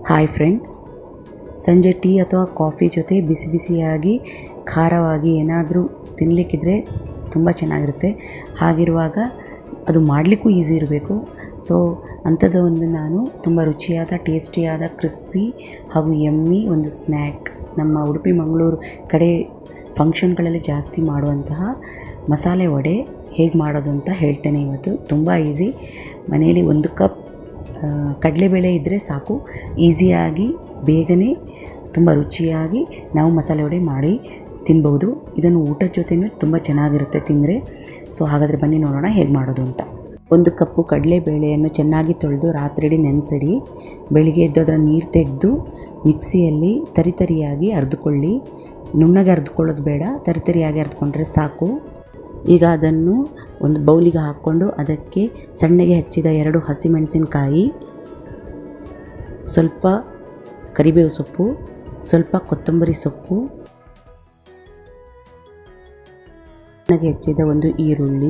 hi friends ಸಂಜೆ tea ಅಥವಾ coffee ಜೊತೆ ಬಿಸಿ ಬಿಸಿಯಾಗಿ ಖಾರವಾಗಿ ಏನಾದರೂ ತಿನ್ನಲಿಕ್ಕಿದ್ರೆ ತುಂಬ ಚೆನ್ನಾಗಿರುತ್ತೆ ಹಾಗಿರುವಾಗ ಅದು ಮಾಡಲಿಕ್ಕೂ ಈಸಿ ಇರಬೇಕು ಸೊ ಅಂಥದ್ದು ಒಂದು ನಾನು ತುಂಬ ರುಚಿಯಾದ ಟೇಸ್ಟಿಯಾದ ಕ್ರಿಸ್ಪಿ ಹಾಗೂ ಯಮ್ಮಿ ಒಂದು ಸ್ನ್ಯಾಕ್ ನಮ್ಮ ಉಡುಪಿ ಮಂಗಳೂರು ಕಡೆ ಫಂಕ್ಷನ್ಗಳಲ್ಲಿ ಜಾಸ್ತಿ ಮಾಡುವಂತಹ ಮಸಾಲೆ ವಡೆ ಹೇಗೆ ಮಾಡೋದು ಅಂತ ಹೇಳ್ತೇನೆ ಇವತ್ತು ತುಂಬ ಈಸಿ ಮನೆಯಲ್ಲಿ ಒಂದು ಕಪ್ ಕಡಲೆಬೇಳೆ ಇದ್ದರೆ ಸಾಕು ಈಸಿಯಾಗಿ ಬೇಗನೆ ತುಂಬ ರುಚಿಯಾಗಿ ನಾವು ಮಸಾಲೆ ವಡೆ ಮಾಡಿ ತಿನ್ಬೋದು ಇದನ್ನು ಊಟದ ಜೊತೆನೂ ತುಂಬ ಚೆನ್ನಾಗಿರುತ್ತೆ ತಿಂದರೆ ಸೊ ಹಾಗಾದರೆ ಬನ್ನಿ ನೋಡೋಣ ಹೇಗೆ ಮಾಡೋದು ಅಂತ ಒಂದು ಕಪ್ಪು ಕಡಲೆಬೇಳೆಯನ್ನು ಚೆನ್ನಾಗಿ ತೊಳೆದು ರಾತ್ರಿಡೀ ನೆನೆಸಿಡಿ ಬೆಳಿಗ್ಗೆ ಎದ್ದು ಅದರ ನೀರು ತೆಗೆದು ಮಿಕ್ಸಿಯಲ್ಲಿ ತರಿತರಿಯಾಗಿ ಅರ್ದುಕೊಳ್ಳಿ ನುಣ್ಣಗೆ ಅರ್ದುಕೊಳ್ಳೋದು ಬೇಡ ತರಿತರಿಯಾಗಿ ಅರ್ದುಕೊಂಡ್ರೆ ಸಾಕು ಈಗ ಅದನ್ನು ಒಂದು ಬೌಲಿಗೆ ಹಾಕ್ಕೊಂಡು ಅದಕ್ಕೆ ಸಣ್ಣಗೆ ಹೆಚ್ಚಿದ ಎರಡು ಹಸಿಮೆಣಸಿನಕಾಯಿ ಸ್ವಲ್ಪ ಕರಿಬೇವು ಸೊಪ್ಪು ಸ್ವಲ್ಪ ಕೊತ್ತಂಬರಿ ಸೊಪ್ಪು ಸಣ್ಣಗೆ ಹೆಚ್ಚಿದ ಒಂದು ಈರುಳ್ಳಿ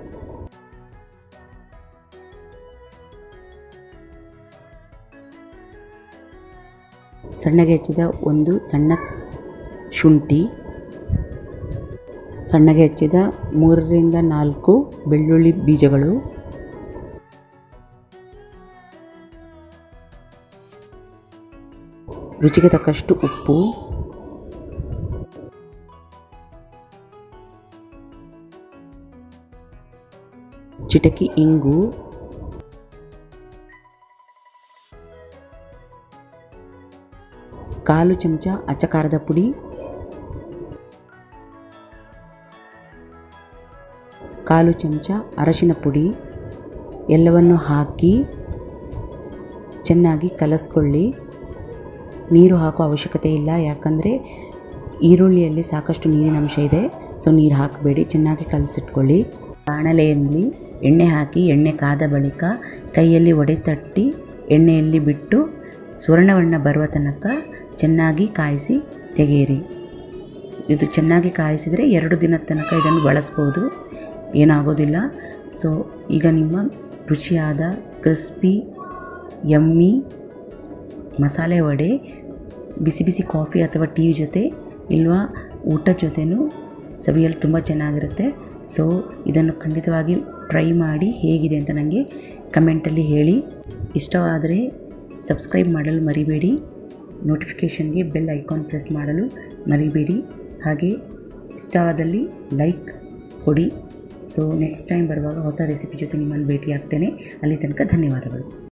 ಸಣ್ಣಗೆ ಹೆಚ್ಚಿದ ಒಂದು ಸಣ್ಣ ಶುಂಠಿ ಸಣ್ಣಗೆ ಹೆಚ್ಚಿದ ಮೂರರಿಂದ ನಾಲ್ಕು ಬೆಳ್ಳುಳ್ಳಿ ಬೀಜಗಳು ರುಚಿಗೆ ತಕ್ಕಷ್ಟು ಉಪ್ಪು ಚಿಟಕಿ ಇಂಗು ಕಾಲು ಚಮಚ ಅಚ್ಚಕಾರದ ಪುಡಿ ಕಾಲು ಚಮಚ ಅರಶಿನ ಪುಡಿ ಎಲ್ಲವನ್ನು ಹಾಕಿ ಚೆನ್ನಾಗಿ ಕಲಸ್ಕೊಳ್ಳಿ ನೀರು ಹಾಕೋ ಅವಶ್ಯಕತೆ ಇಲ್ಲ ಯಾಕಂದರೆ ಈರುಳ್ಳಿಯಲ್ಲಿ ಸಾಕಷ್ಟು ನೀರಿನ ಅಂಶ ಇದೆ ಸೊ ನೀರು ಹಾಕಬೇಡಿ ಚೆನ್ನಾಗಿ ಕಲಸಿಟ್ಕೊಳ್ಳಿ ಬಾಣಲೆಯಲ್ಲಿ ಎಣ್ಣೆ ಹಾಕಿ ಎಣ್ಣೆ ಕಾದ ಬಳಿಕ ಕೈಯಲ್ಲಿ ಒಡೆ ತಟ್ಟಿ ಎಣ್ಣೆಯಲ್ಲಿ ಬಿಟ್ಟು ಸುವರ್ಣವರ್ಣ ಬರುವ ತನಕ ಚೆನ್ನಾಗಿ ಕಾಯಿಸಿ ತೆಗೆಯಿರಿ ಇದು ಚೆನ್ನಾಗಿ ಕಾಯಿಸಿದರೆ ಎರಡು ದಿನದ ತನಕ ಇದನ್ನು ಬಳಸ್ಬೋದು ಏನಾಗೋದಿಲ್ಲ ಸೊ ಈಗ ನಿಮ್ಮ ರುಚಿಯಾದ ಕ್ರಿಸ್ಪಿ ಯಮ್ಮಿ ಮಸಾಲೆ ವಡೆ ಬಿಸಿ ಬಿಸಿ ಕಾಫಿ ಅಥವಾ ಟೀ ಜೊತೆ ಇಲ್ವಾ ಊಟದ ಜೊತೆನೂ ಸವಿಯಲು ತುಂಬ ಚೆನ್ನಾಗಿರುತ್ತೆ ಸೊ ಇದನ್ನು ಖಂಡಿತವಾಗಿ ಟ್ರೈ ಮಾಡಿ ಹೇಗಿದೆ ಅಂತ ನನಗೆ ಕಮೆಂಟಲ್ಲಿ ಹೇಳಿ ಇಷ್ಟವಾದರೆ ಸಬ್ಸ್ಕ್ರೈಬ್ ಮಾಡಲು ಮರಿಬೇಡಿ ನೋಟಿಫಿಕೇಷನ್ಗೆ ಬೆಲ್ ಐಕಾನ್ ಪ್ರೆಸ್ ಮಾಡಲು ಮರಿಬೇಡಿ ಹಾಗೆ ಇಷ್ಟವಾದಲ್ಲಿ ಲೈಕ್ ಕೊಡಿ ಸೊ ನೆಕ್ಸ್ಟ್ ಟೈಮ್ ಬರುವಾಗ ಹೊಸ ರೆಸಿಪಿ ಜೊತೆ ನಿಮ್ಮನ್ನು ಭೇಟಿ ಆಗ್ತೇನೆ ಅಲ್ಲಿ ತನಕ ಧನ್ಯವಾದಗಳು